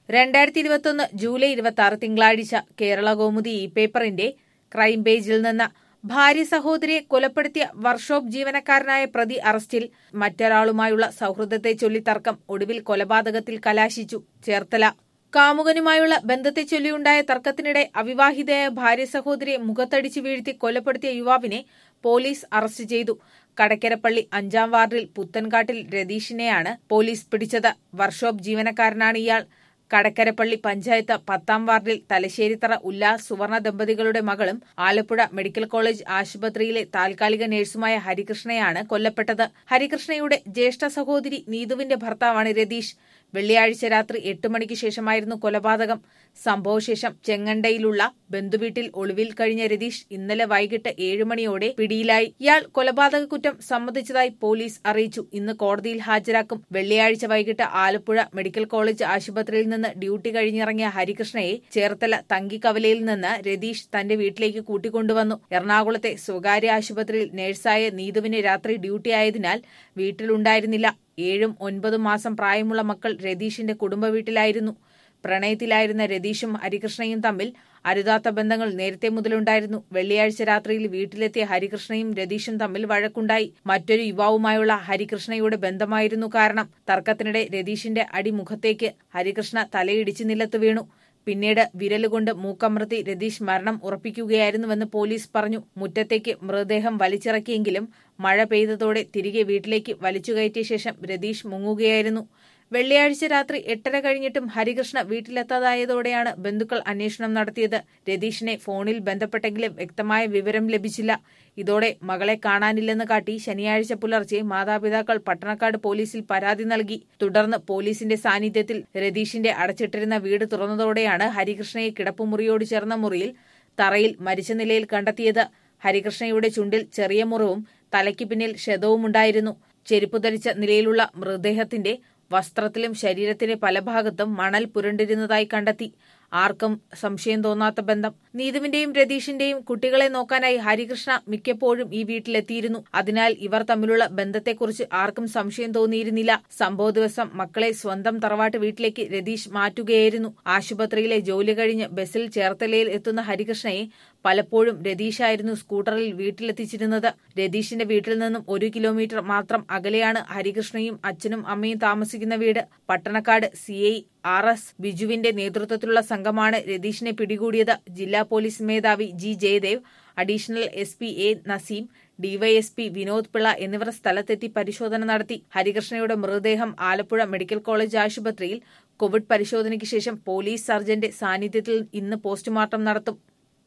രണ്ടായിരത്തി ഇരുപത്തൊന്ന് ജൂലൈ ഇരുപത്തി ആറ് തിങ്കളാഴ്ച കേരള കൗമുദി ഇ പേപ്പറിന്റെ ക്രൈം പേജിൽ നിന്ന് ഭാര്യ സഹോദരിയെ കൊലപ്പെടുത്തിയ വർക്ക്ഷോപ്പ് ജീവനക്കാരനായ പ്രതി അറസ്റ്റിൽ മറ്റൊരാളുമായുള്ള സൗഹൃദത്തെ ചൊല്ലി തർക്കം ഒടുവിൽ കൊലപാതകത്തിൽ കലാശിച്ചു ചേർത്തല കാമുകനുമായുള്ള ബന്ധത്തെ ചൊല്ലിയുണ്ടായ തർക്കത്തിനിടെ അവിവാഹിതയായ ഭാര്യ സഹോദരിയെ മുഖത്തടിച്ചു വീഴ്ത്തി കൊലപ്പെടുത്തിയ യുവാവിനെ പോലീസ് അറസ്റ്റ് ചെയ്തു കടക്കരപ്പള്ളി അഞ്ചാം വാർഡിൽ പുത്തൻകാട്ടിൽ രതീഷിനെയാണ് പോലീസ് പിടിച്ചത് വർക്ക്ഷോപ്പ് ജീവനക്കാരനാണ് ഇയാൾ കടക്കരപ്പള്ളി പഞ്ചായത്ത് പത്താം വാർഡിൽ തലശ്ശേരിത്തറ ഉല്ലാസ് സുവർണ ദമ്പതികളുടെ മകളും ആലപ്പുഴ മെഡിക്കൽ കോളേജ് ആശുപത്രിയിലെ താൽക്കാലിക നഴ്സുമായ ഹരികൃഷ്ണയാണ് കൊല്ലപ്പെട്ടത് ഹരികൃഷ്ണയുടെ ജ്യേഷ്ഠ സഹോദരി നീതുവിന്റെ ഭർത്താവാണ് രതീഷ് വെള്ളിയാഴ്ച രാത്രി എട്ട് മണിക്ക് ശേഷമായിരുന്നു കൊലപാതകം സംഭവശേഷം ചെങ്ങണ്ടയിലുള്ള ബന്ധുവീട്ടിൽ ഒളിവിൽ കഴിഞ്ഞ രതീഷ് ഇന്നലെ വൈകിട്ട് ഏഴ് മണിയോടെ പിടിയിലായി ഇയാൾ കൊലപാതക കുറ്റം സമ്മതിച്ചതായി പോലീസ് അറിയിച്ചു ഇന്ന് കോടതിയിൽ ഹാജരാക്കും വെള്ളിയാഴ്ച വൈകിട്ട് ആലപ്പുഴ മെഡിക്കൽ കോളേജ് ആശുപത്രിയിൽ നിന്ന് ഡ്യൂട്ടി കഴിഞ്ഞിറങ്ങിയ ഹരികൃഷ്ണയെ ചേർത്തല തങ്കിക്കവലയിൽ നിന്ന് രതീഷ് തന്റെ വീട്ടിലേക്ക് കൂട്ടിക്കൊണ്ടുവന്നു എറണാകുളത്തെ സ്വകാര്യ ആശുപത്രിയിൽ നഴ്സായ നീതുവിന് രാത്രി ഡ്യൂട്ടി ആയതിനാൽ വീട്ടിലുണ്ടായിരുന്നില്ല ഏഴും ഒൻപതും മാസം പ്രായമുള്ള മക്കൾ രതീഷിന്റെ കുടുംബ വീട്ടിലായിരുന്നു പ്രണയത്തിലായിരുന്ന രതീഷും ഹരികൃഷ്ണയും തമ്മിൽ അരുതാത്ത ബന്ധങ്ങൾ നേരത്തെ മുതലുണ്ടായിരുന്നു വെള്ളിയാഴ്ച രാത്രിയിൽ വീട്ടിലെത്തിയ ഹരികൃഷ്ണയും രതീഷും തമ്മിൽ വഴക്കുണ്ടായി മറ്റൊരു യുവാവുമായുള്ള ഹരികൃഷ്ണയുടെ ബന്ധമായിരുന്നു കാരണം തർക്കത്തിനിടെ രതീഷിന്റെ അടി മുഖത്തേക്ക് ഹരികൃഷ്ണ തലയിടിച്ച് നിലത്ത് വീണു പിന്നീട് വിരലുകൊണ്ട് മൂക്കമർത്തി രതീഷ് മരണം ഉറപ്പിക്കുകയായിരുന്നുവെന്ന് പോലീസ് പറഞ്ഞു മുറ്റത്തേക്ക് മൃതദേഹം വലിച്ചിറക്കിയെങ്കിലും മഴ പെയ്തതോടെ തിരികെ വീട്ടിലേക്ക് വലിച്ചുകയറ്റിയ ശേഷം രതീഷ് മുങ്ങുകയായിരുന്നു വെള്ളിയാഴ്ച രാത്രി എട്ടര കഴിഞ്ഞിട്ടും ഹരികൃഷ്ണ വീട്ടിലെത്താതായതോടെയാണ് ബന്ധുക്കൾ അന്വേഷണം നടത്തിയത് രതീഷിനെ ഫോണിൽ ബന്ധപ്പെട്ടെങ്കിലും വ്യക്തമായ വിവരം ലഭിച്ചില്ല ഇതോടെ മകളെ കാണാനില്ലെന്ന് കാട്ടി ശനിയാഴ്ച പുലർച്ചെ മാതാപിതാക്കൾ പട്ടണക്കാട് പോലീസിൽ പരാതി നൽകി തുടർന്ന് പോലീസിന്റെ സാന്നിധ്യത്തിൽ രതീഷിന്റെ അടച്ചിട്ടിരുന്ന വീട് തുറന്നതോടെയാണ് ഹരികൃഷ്ണയെ കിടപ്പുമുറിയോട് ചേർന്ന മുറിയിൽ തറയിൽ മരിച്ച നിലയിൽ കണ്ടെത്തിയത് ഹരികൃഷ്ണയുടെ ചുണ്ടിൽ ചെറിയ മുറിവും തലയ്ക്ക് പിന്നിൽ ക്ഷതവുമുണ്ടായിരുന്നു ചെരുപ്പ് ധരിച്ച നിലയിലുള്ള മൃതദേഹത്തിന്റെ വസ്ത്രത്തിലും ശരീരത്തിന്റെ പല ഭാഗത്തും മണൽ പുരണ്ടിരുന്നതായി കണ്ടെത്തി ആർക്കും സംശയം തോന്നാത്ത ബന്ധം നീതുവിന്റെയും രതീഷിന്റെയും കുട്ടികളെ നോക്കാനായി ഹരികൃഷ്ണ മിക്കപ്പോഴും ഈ വീട്ടിലെത്തിയിരുന്നു അതിനാൽ ഇവർ തമ്മിലുള്ള ബന്ധത്തെക്കുറിച്ച് ആർക്കും സംശയം തോന്നിയിരുന്നില്ല സംഭവ ദിവസം മക്കളെ സ്വന്തം തറവാട്ട് വീട്ടിലേക്ക് രതീഷ് മാറ്റുകയായിരുന്നു ആശുപത്രിയിലെ ജോലി കഴിഞ്ഞ് ബസ്സിൽ ചേർത്തലയിൽ എത്തുന്ന ഹരികൃഷ്ണയെ പലപ്പോഴും രതീഷായിരുന്നു സ്കൂട്ടറിൽ വീട്ടിലെത്തിച്ചിരുന്നത് രതീഷിന്റെ വീട്ടിൽ നിന്നും ഒരു കിലോമീറ്റർ മാത്രം അകലെയാണ് ഹരികൃഷ്ണയും അച്ഛനും അമ്മയും താമസിക്കുന്ന വീട് Pattanakkad C I R S ബിജുവിന്റെ നേതൃത്വത്തിലുള്ള സംഘമാണ് രതീഷിനെ പിടികൂടിയത് ജില്ലാ പോലീസ് മേധാവി G Jayadev additional S P A Naseem DYSP Vinod Pillai എന്നിവർ സ്ഥലത്തെത്തി പരിശോധന നടത്തി ഹരികൃഷ്ണയുടെ മൃതദേഹം ആലപ്പുഴ മെഡിക്കൽ കോളേജ് ആശുപത്രിയിൽ കോവിഡ് പരിശോധനയ്ക്ക് ശേഷം പോലീസ് സർജന്റെ സാന്നിധ്യത്തിൽ ഇന്ന് പോസ്റ്റ്മോർട്ടം നടത്തും